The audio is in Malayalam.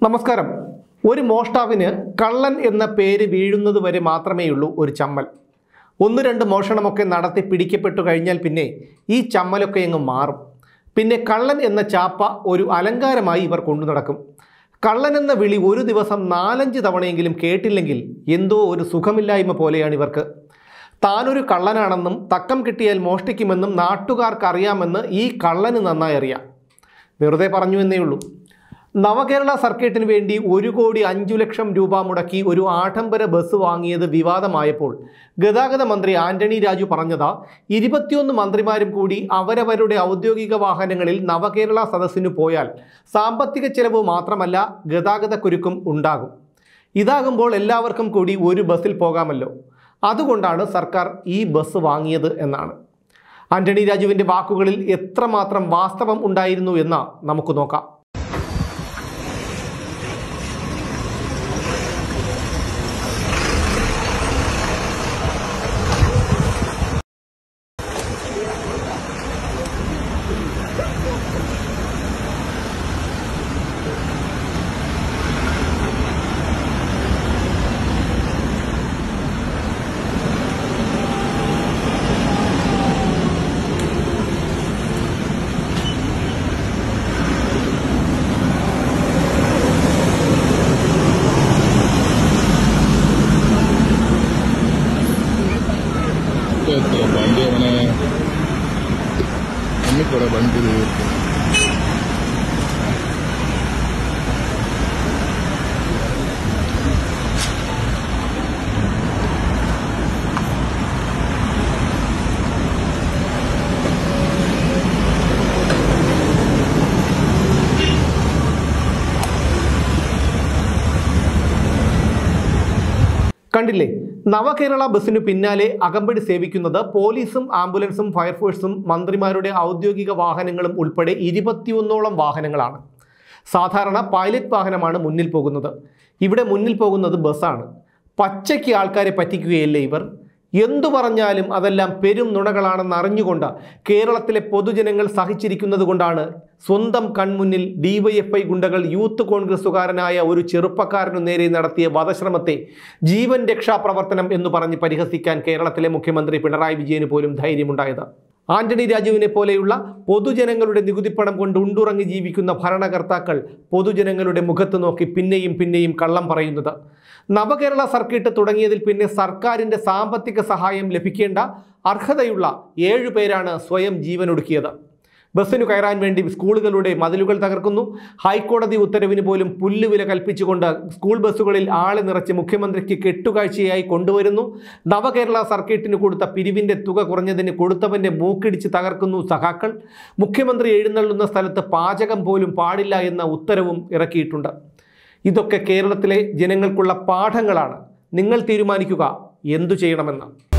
നമസ്കാരം ഒരു മോഷ്ടാവിന് കള്ളൻ എന്ന പേര് വീഴുന്നത് വരെ മാത്രമേയുള്ളൂ ഒരു ചമ്മൽ ഒന്ന് രണ്ട് മോഷണമൊക്കെ നടത്തി പിടിക്കപ്പെട്ടു കഴിഞ്ഞാൽ പിന്നെ ഈ ചമ്മലൊക്കെ അങ്ങ് മാറും പിന്നെ കള്ളൻ എന്ന ചാപ്പ ഒരു അലങ്കാരമായി ഇവർ കൊണ്ടു നടക്കും കള്ളൻ എന്ന വിളി ഒരു ദിവസം നാലഞ്ച് തവണയെങ്കിലും കേട്ടില്ലെങ്കിൽ എന്തോ ഒരു സുഖമില്ലായ്മ പോലെയാണ് ഇവർക്ക് താനൊരു കള്ളനാണെന്നും തക്കം കിട്ടിയാൽ മോഷ്ടിക്കുമെന്നും നാട്ടുകാർക്ക് അറിയാമെന്ന് ഈ കള്ളന് നന്നായി അറിയാം വെറുതെ പറഞ്ഞു എന്നേ ഉള്ളൂ നവകേരള സർക്കിട്ടിന് വേണ്ടി ഒരു കോടി അഞ്ചു ലക്ഷം രൂപ മുടക്കി ഒരു ആഡംബര ബസ് വാങ്ങിയത് വിവാദമായപ്പോൾ ഗതാഗത മന്ത്രി ആന്റണി രാജു പറഞ്ഞത് ഇരുപത്തിയൊന്ന് മന്ത്രിമാരും കൂടി അവരവരുടെ ഔദ്യോഗിക വാഹനങ്ങളിൽ നവകേരള സദസ്സിനു പോയാൽ സാമ്പത്തിക ചെലവ് മാത്രമല്ല ഗതാഗത കുരുക്കും ഉണ്ടാകും ഇതാകുമ്പോൾ എല്ലാവർക്കും കൂടി ഒരു ബസ്സിൽ പോകാമല്ലോ അതുകൊണ്ടാണ് സർക്കാർ ഈ ബസ് വാങ്ങിയത് എന്നാണ് ആന്റണി രാജുവിൻ്റെ വാക്കുകളിൽ എത്രമാത്രം വാസ്തവം ഉണ്ടായിരുന്നു എന്ന് നമുക്ക് നോക്കാം ಎತ್ತರ ಬಂಡಿ ಮನೆ ಅಮ್ಮಿ ಕೂಡ ಬಂದಿದೆ കണ്ടില്ലേ നവകേരള ബസ്സിനു പിന്നാലെ അകമ്പടി സേവിക്കുന്നത് പോലീസും ആംബുലൻസും ഫയർഫോഴ്സും മന്ത്രിമാരുടെ ഔദ്യോഗിക വാഹനങ്ങളും ഉൾപ്പെടെ ഇരുപത്തിയൊന്നോളം വാഹനങ്ങളാണ് സാധാരണ പൈലറ്റ് വാഹനമാണ് മുന്നിൽ പോകുന്നത് ഇവിടെ മുന്നിൽ പോകുന്നത് ബസ്സാണ് പച്ചയ്ക്ക് ആൾക്കാരെ പറ്റിക്കുകയല്ലേ ഇവർ എന്തു പറഞ്ഞാലും അതെല്ലാം പെരും നുണകളാണെന്ന് അറിഞ്ഞുകൊണ്ട് കേരളത്തിലെ പൊതുജനങ്ങൾ സഹിച്ചിരിക്കുന്നത് കൊണ്ടാണ് സ്വന്തം കൺമുന്നിൽ ഡിവൈഎഫ്ഐ ഗുണ്ടകൾ യൂത്ത് കോൺഗ്രസുകാരനായ ഒരു ചെറുപ്പക്കാരനു നേരെ നടത്തിയ വധശ്രമത്തെ ജീവൻ രക്ഷാപ്രവർത്തനം എന്ന് പറഞ്ഞ് പരിഹസിക്കാൻ കേരളത്തിലെ മുഖ്യമന്ത്രി പിണറായി വിജയന് പോലും ധൈര്യമുണ്ടായത് ആന്റണി രാജുവിനെ പോലെയുള്ള പൊതുജനങ്ങളുടെ നികുതിപ്പണം കൊണ്ട് ഉണ്ടുറങ്ങി ജീവിക്കുന്ന ഭരണകർത്താക്കൾ പൊതുജനങ്ങളുടെ മുഖത്ത് നോക്കി പിന്നെയും പിന്നെയും കള്ളം പറയുന്നത് നവകേരള സർക്കിട്ട് തുടങ്ങിയതിൽ പിന്നെ സർക്കാരിൻ്റെ സാമ്പത്തിക സഹായം ലഭിക്കേണ്ട അർഹതയുള്ള ഏഴു പേരാണ് സ്വയം ജീവനൊടുക്കിയത് ബസ്സിനു കയറാൻ വേണ്ടി സ്കൂളുകളുടെ മതിലുകൾ തകർക്കുന്നു ഹൈക്കോടതി ഉത്തരവിന് പോലും പുല്ലുവില കൽപ്പിച്ചുകൊണ്ട് സ്കൂൾ ബസ്സുകളിൽ ആളെ നിറച്ച് മുഖ്യമന്ത്രിക്ക് കെട്ടുകാഴ്ചയായി കൊണ്ടുവരുന്നു നവകേരള സർക്കിട്ടിന് കൊടുത്ത പിരിവിൻ്റെ തുക കുറഞ്ഞതിന് കൊടുത്തവൻ്റെ മൂക്കിടിച്ച് തകർക്കുന്നു സഖാക്കൾ മുഖ്യമന്ത്രി എഴുന്നള്ളുന്ന സ്ഥലത്ത് പാചകം പോലും പാടില്ല എന്ന ഉത്തരവും ഇറക്കിയിട്ടുണ്ട് ഇതൊക്കെ കേരളത്തിലെ ജനങ്ങൾക്കുള്ള പാഠങ്ങളാണ് നിങ്ങൾ തീരുമാനിക്കുക എന്തു ചെയ്യണമെന്ന്